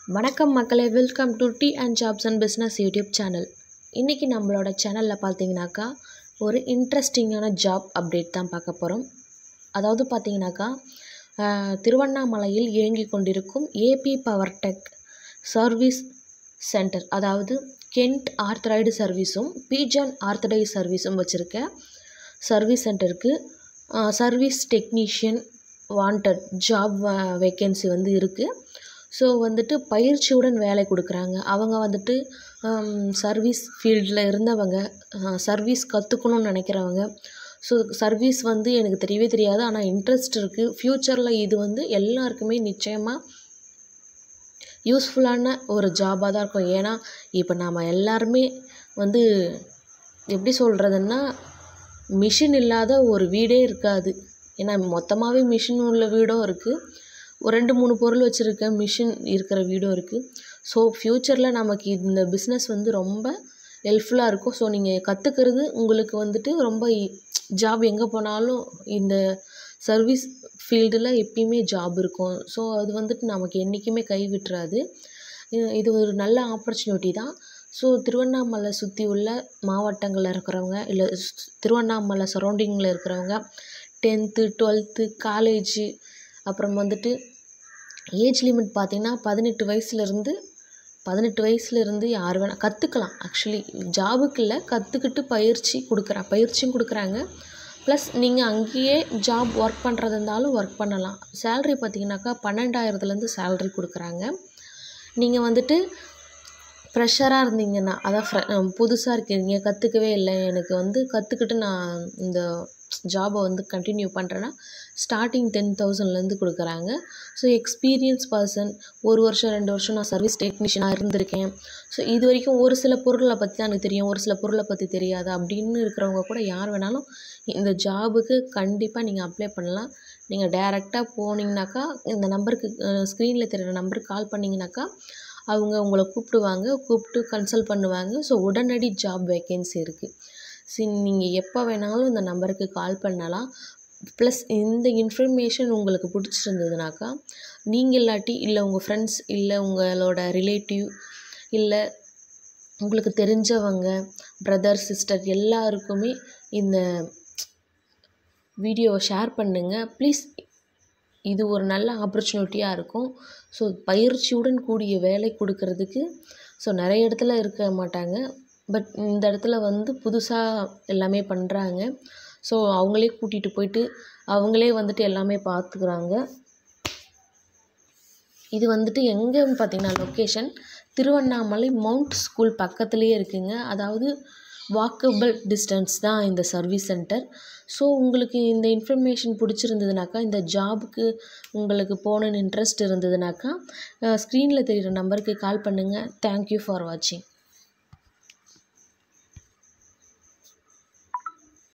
வணக்கம் மக்களே welcome to T and jobs and business YouTube channel இன்றைக்கி நம்மளோட சேனலில் பார்த்தீங்கன்னாக்கா ஒரு இன்ட்ரெஸ்டிங்கான ஜாப் அப்டேட் தான் பார்க்க போகிறோம் அதாவது பார்த்தீங்கன்னாக்கா ஆஹ், திருவண்ணாமலையில் இயங்கிக் கொண்டிருக்கும் A P power tech service centre அதாவது கென்ட் ஆர்த்தரைடு சர்வீஸும் பீஜன் ஆர்த்தடை சர்வீஸும் வச்சுருக்க சர்வீஸ் சென்டருக்கு service technician wanted job vacancy வந்து இருக்குது ஸோ வந்துட்டு பயிற்சியுடன் வேலை கொடுக்குறாங்க அவங்க வந்துட்டு சர்வீஸ் ஃபீல்டில் இருந்தவங்க சர்வீஸ் கற்றுக்கணும்னு நினைக்கிறவங்க ஸோ சர்வீஸ் வந்து எனக்கு தெரியவே தெரியாது ஆனால் இன்ட்ரெஸ்ட் இருக்குது ஃப்யூச்சரில் இது வந்து எல்லாருக்குமே நிச்சயமாக யூஸ்ஃபுல்லான ஒரு ஜாபாக தான் இருக்கும் ஏன்னா இப்போ நாம் எல்லாருமே வந்து எப்படி சொல்கிறதுன்னா மிஷின் இல்லாத ஒரு வீடே இருக்காது ஏன்னா மொத்தமாகவே மிஷின் உள்ள வீடும் இருக்குது ஒரு ரெண்டு மூணு பொருள் வச்சுருக்க மிஷின் இருக்கிற வீடும் இருக்குது ஸோ ஃப்யூச்சரில் நமக்கு இந்த பிஸ்னஸ் வந்து ரொம்ப ஹெல்ப்ஃபுல்லாக இருக்கும் ஸோ நீங்கள் கற்றுக்கிறது உங்களுக்கு வந்துட்டு ரொம்ப ஜாப் எங்கே போனாலும் இந்த சர்வீஸ் ஃபீல்டில் எப்பயுமே ஜாப் இருக்கும் ஸோ அது வந்துட்டு நமக்கு என்றைக்குமே கை விட்டுறாது இது- இது ஒரு நல்ல ஆப்பர்ச்சுனிட்டி தான் ஸோ திருவண்ணாமலை சுற்றி உள்ள மாவட்டங்களில் இருக்கிறவங்க இல்லை திருவண்ணாமலை சரௌண்டிங்கில் இருக்கிறவங்க டென்த்து டுவெல்த்து காலேஜு அப்புறம் வந்துட்டு ஏஜ் லிமிட் பார்த்தீங்கன்னா பதினெட்டு வயசுலேருந்து பதினெட்டு வயசுலேருந்து யார் வேணால் கற்றுக்கலாம் ஆக்சுவலி ஜாபுக்கு இல்லை கற்றுக்கிட்டு பயிற்சி கொடுக்குறா பயிற்சியும் கொடுக்குறாங்க ப்ளஸ் நீங்கள் அங்கேயே ஜாப் ஒர்க் பண்ணுறது இருந்தாலும் ஒர்க் பண்ணலாம் சேல்ரி பார்த்தீங்கன்னாக்கா பன்னெண்டாயிரத்துலேருந்து சேல்ரி கொடுக்குறாங்க நீங்கள் வந்துட்டு ஃப்ரெஷராக இருந்தீங்கன்னா அதான் ஃப்ரெ புதுசாக இருக்கீங்க கற்றுக்கவே இல்லை எனக்கு வந்து கற்றுக்கிட்டு நான் இந்த ஜாபை வந்து கண்டினியூ பண்ணுறேன்னா ஸ்டார்டிங் டென் தௌசண்ட்லேருந்து கொடுக்குறாங்க ஸோ எக்ஸ்பீரியன்ஸ் பர்சன் ஒரு வருஷம் ரெண்டு வருஷம் நான் சர்வீஸ் டெக்னீஷியனாக இருந்திருக்கேன் ஸோ இது வரைக்கும் ஒரு சில பொருளை பற்றி தான் எனக்கு தெரியும் ஒரு சில பொருளை பற்றி தெரியாது அப்படின்னு இருக்கிறவங்க கூட யார் வேணாலும் இந்த ஜாபுக்கு கண்டிப்பாக நீங்கள் அப்ளை பண்ணலாம் நீங்கள் டைரெக்டாக போனீங்கனாக்கா இந்த நம்பருக்கு ஸ்க்ரீனில் தெரியுற நம்பருக்கு கால் பண்ணிங்கனாக்கா அவங்க உங்களை கூப்பிடுவாங்க கூப்பிட்டு கன்சல்ட் பண்ணுவாங்க ஸோ உடனடி ஜாப் வேக்கன்சி இருக்குது ஸோ நீங்கள் எப்போ வேணாலும் இந்த நம்பருக்கு கால் பண்ணலாம் ப்ளஸ் இந்த இன்ஃபர்மேஷன் உங்களுக்கு பிடிச்சிருந்ததுனாக்கா நீங்கள் இல்லாட்டி இல்லை உங்கள் ஃப்ரெண்ட்ஸ் இல்லை உங்களோட ரிலேட்டிவ் இல்லை உங்களுக்கு தெரிஞ்சவங்க பிரதர் சிஸ்டர் எல்லாருக்குமே இந்த வீடியோவை ஷேர் பண்ணுங்கள் ப்ளீஸ் இது ஒரு நல்ல ஆப்பர்ச்சுனிட்டியாக இருக்கும் ஸோ பயிற்சியுடன் கூடிய வேலை கொடுக்கறதுக்கு ஸோ நிறைய இடத்துல இருக்க மாட்டாங்க பட் இந்த இடத்துல வந்து புதுசாக எல்லாமே பண்ணுறாங்க ஸோ அவங்களே கூட்டிகிட்டு போயிட்டு அவங்களே வந்துட்டு எல்லாமே பார்த்துக்குறாங்க இது வந்துட்டு எங்கேன்னு பார்த்தீங்கன்னா லொக்கேஷன் திருவண்ணாமலை மவுண்ட் ஸ்கூல் பக்கத்துலேயே இருக்குங்க அதாவது வாக்கபிள் டிஸ்டன்ஸ் தான் இந்த சர்வீஸ் சென்டர் ஸோ உங்களுக்கு இந்த இன்ஃபர்மேஷன் பிடிச்சிருந்ததுனாக்கா இந்த ஜாபுக்கு உங்களுக்கு போகணுன்னு இன்ட்ரெஸ்ட் இருந்ததுனாக்கா ஸ்க்ரீனில் தெரிகிற நம்பருக்கு கால் பண்ணுங்கள் தேங்க்யூ ஃபார் வாட்சிங்